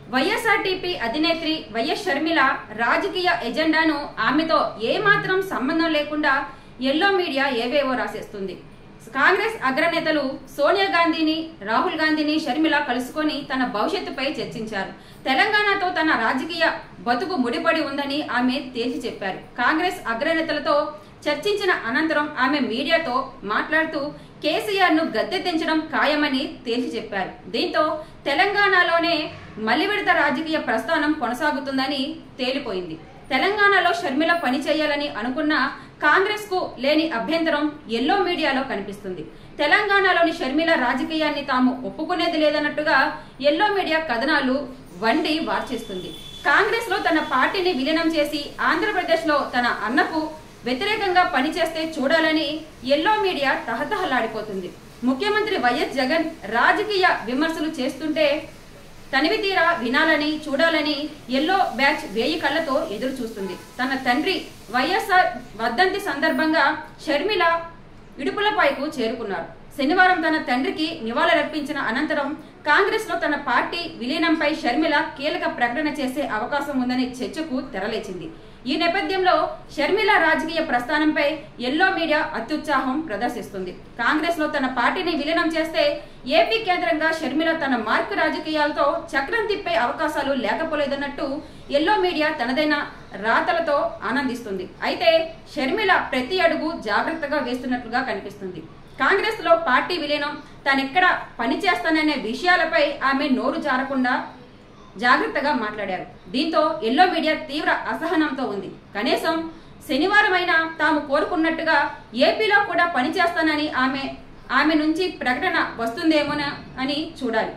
YSRTP అధినేత్రి YS Sharmila రాజకీయ ఎజెండాను ఆమెతో ఏమాత్రం సంబంధం లేకుండా ఎల్లో మీడియా ఏవేవో రాసేస్తుంది కాంగ్రెస్ అగ్రనేతలు సోనియా గాంధీని రాహుల్ గాంధీని షర్మిల కలుసుకొని తన భవిష్యత్తుపై చర్చించారు తెలంగాణతో తన రాజకీయ బతుకు ముడిపడి ఉందని ఆమె తేల్చి చెప్పారు కాంగ్రెస్ అగ్రనేతలతో చర్చించిన అనంతరం ఆమె మీడియాతో మాట్లాడుతూ కేసీఆర్ ను గద్దె దించడం ఖాయమని తేల్చి చెప్పారు దీంతో తెలంగాణలోనే మలివిడత రాజకీయ ప్రస్థానం కొనసాగుతుందని తేలిపోయింది తెలంగాణలో షర్మిల పని చేయాలని అనుకున్న కాంగ్రెస్ కు లేని అభ్యంతరం ఎల్లో మీడియాలో కనిపిస్తుంది తెలంగాణలోని షర్మిల రాజకీయాన్ని తాము ఒప్పుకునేది లేదన్నట్టుగా ఎల్లో మీడియా కథనాలు వండి వార్చేస్తుంది కాంగ్రెస్ లో తన పార్టీని విలీనం చేసి ఆంధ్రప్రదేశ్ లో తన అన్నకు వ్యతిరేకంగా పనిచేస్తే చూడాలని ఎల్లో మీడియా తహతహలాడిపోతుంది ముఖ్యమంత్రి వైఎస్ జగన్ రాజకీయ విమర్శలు చేస్తుంటే తనివి తీరా వినాలని చూడాలని ఎల్లో బ్యాచ్ వేయి కళ్ళతో ఎదురు చూస్తుంది తన తండ్రి వైఎస్ఆర్ వర్ధంతి సందర్భంగా షర్మిల ఇడుపులపైకు చేరుకున్నారు శనివారం తన తండ్రికి నివాళులర్పించిన అనంతరం కాంగ్రెస్ లో తన పార్టీ విలీనంపై షర్మిల కీలక ప్రకటన చేసే అవకాశం ఉందనే చర్చకు తెరలేచింది ఈ నేపథ్యంలో షర్మిల రాజకీయ ప్రస్థానంపై ఎల్లో మీడియా అత్యుత్సాహం ప్రదర్శిస్తుంది కాంగ్రెస్ లో తన పార్టీని విలీనం చేస్తే ఏపీ కేంద్రంగా షర్మిల తన మార్క్ రాజకీయాలతో చక్రం తిప్పే అవకాశాలు లేకపోలేదన్నట్టు ఎల్లో మీడియా తనదైన రాతలతో ఆనందిస్తుంది అయితే షర్మిల ప్రతి అడుగు జాగ్రత్తగా వేస్తున్నట్లుగా కనిపిస్తుంది కాంగ్రెస్ లో పార్టీ విలీనం తానెక్కడ పనిచేస్తాననే విషయాలపై ఆమె నోరు జారకుండా జాగ్రత్తగా మాట్లాడారు దీంతో ఎల్లో మీడియా తీవ్ర అసహనంతో ఉంది కనీసం శనివారం అయినా తాము కోరుకున్నట్టుగా ఏపీలో కూడా పనిచేస్తానని ఆమె ఆమె నుంచి ప్రకటన వస్తుందేమోన అని చూడాలి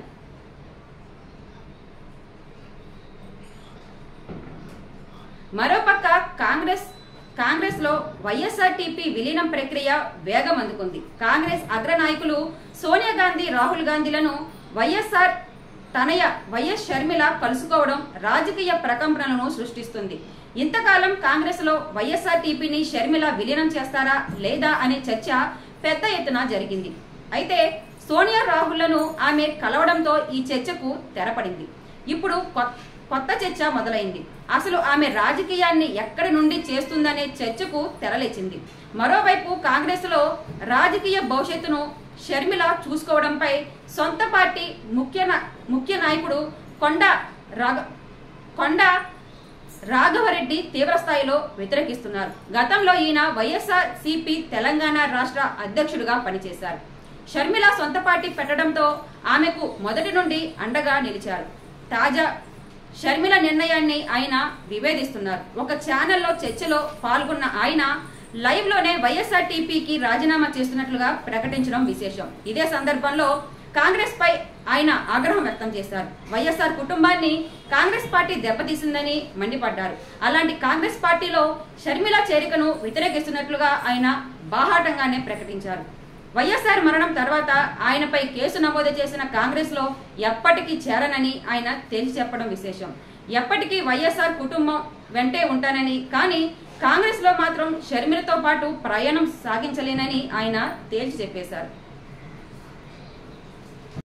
మరోపక్క కాంగ్రెస్ కాంగ్రెస్ లో వైఎస్ఆర్టీపీ విలీనం ప్రక్రియ వేగం అందుకుంది కాంగ్రెస్ అగ్రనాయకులు సోనియా గాంధీ రాహుల్ గాంధీలను వైఎస్ఆర్ తనయ వైఎస్ షర్మిల కలుసుకోవడం రాజకీయ ప్రకంపనలను సృష్టిస్తుంది ఇంతకాలం కాంగ్రెస్ లో వైఎస్ఆర్టీపీని షర్మిల విలీనం చేస్తారా లేదా అనే చర్చ పెద్ద ఎత్తున జరిగింది అయితే సోనియా రాహుల్లను ఆమె కలవడంతో ఈ చర్చకు తెరపడింది ఇప్పుడు కొత్త కొత్త చర్చ మొదలైంది అసలు ఆమె రాజకీయాన్ని ఎక్కడి నుండి చేస్తుందనే చర్చకు తెరలేచింది మరోవైపు కాంగ్రెస్ లో రాజకీయ భవిష్యత్తును షర్మిల చూసుకోవడంపై సొంత పార్టీ ముఖ్య నా- ముఖ్య నాయకుడు కొండ రాగ కొండ రాఘవరెడ్డి తీవ్రస్థాయిలో వ్యతిరేకిస్తున్నారు గతంలో ఈయన వైఎస్ఆర్ సిపి తెలంగాణ రాష్ట్ర అధ్యక్షుడిగా పనిచేశారు షర్మిల సొంత పార్టీ పెట్టడంతో ఆమెకు మొదటి నుండి అండగా నిలిచారు తాజా షర్మిల నిర్ణయాన్ని ఆయన వివేదిస్తున్నారు ఒక ఛానల్లో చర్చలో పాల్గొన్న ఆయన లైవ్ లోనే వైఎస్ఆర్ టీపీకి రాజీనామా చేస్తున్నట్లుగా ప్రకటించడం విశేషం ఇదే సందర్భంలో కాంగ్రెస్ పై ఆయన ఆగ్రహం వ్యక్తం చేశారు వైఎస్ఆర్ కుటుంబాన్ని కాంగ్రెస్ పార్టీ దెబ్బతీసిందని మండిపడ్డారు అలాంటి కాంగ్రెస్ పార్టీలో షర్మిల చేరికను వ్యతిరేకిస్తున్నట్లుగా ఆయన బాహాటంగానే ప్రకటించారు వైఎస్ఆర్ మరణం తర్వాత ఆయనపై కేసు నమోదు చేసిన కాంగ్రెస్ లో ఎప్పటికీ చేరనని ఆయన తేల్చి చెప్పడం విశేషం ఎప్పటికీ వైఎస్ఆర్ కుటుంబం వెంటే ఉంటానని కానీ కాంగ్రెస్ లో మాత్రం షర్మిలతో పాటు ప్రయాణం సాగించలేనని ఆయన తేల్చి చెప్పేశారు